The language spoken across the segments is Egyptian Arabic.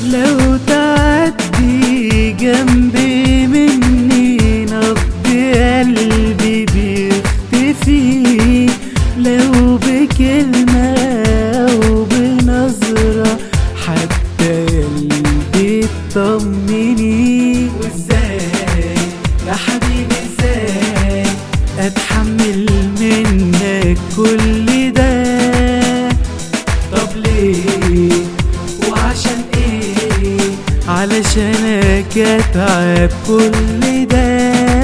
لو تعدي جنبي مني نبض قلبي بيختفي لو بكلمة أو بنظرة حتى قلبي اطمني وازاي يا حبيبي ازاي اتحمل منك كل ده طب ليه وعشان ايه علشانك اتعب كل ده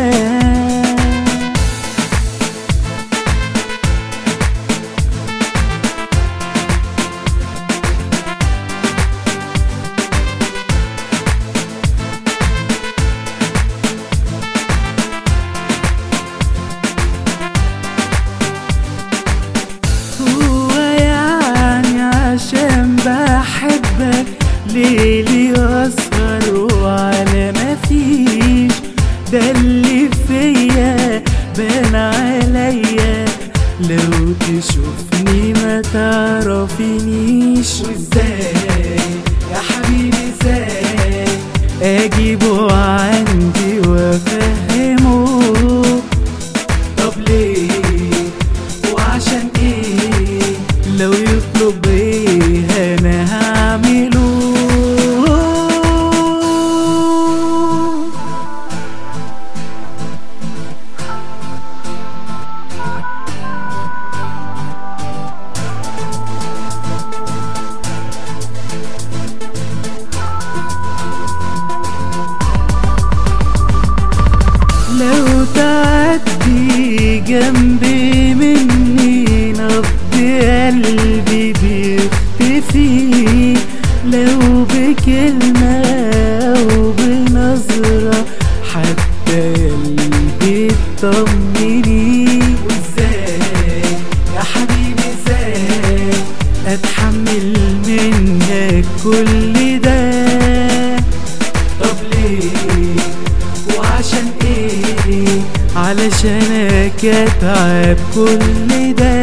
هو يعني عشان بحبك ليلي واسهر وعلى ما فيش ده اللي فيا بان عليا لو تشوفني ما تعرفينيش وازاي يا حبيبي ازاي اجيبه عندي وافهمه طب ليه وعشان ايه لو يطلب ايه انا هعمله لو تعدي جنبي مني نبض قلبي بيختفي لو بكلمة أو بنظرة حتى قلبي اطمني وازاي يا حبيبي ازاي اتحمل منك كل ده طب ليه وعشان ايه علشانك اتعب كل ده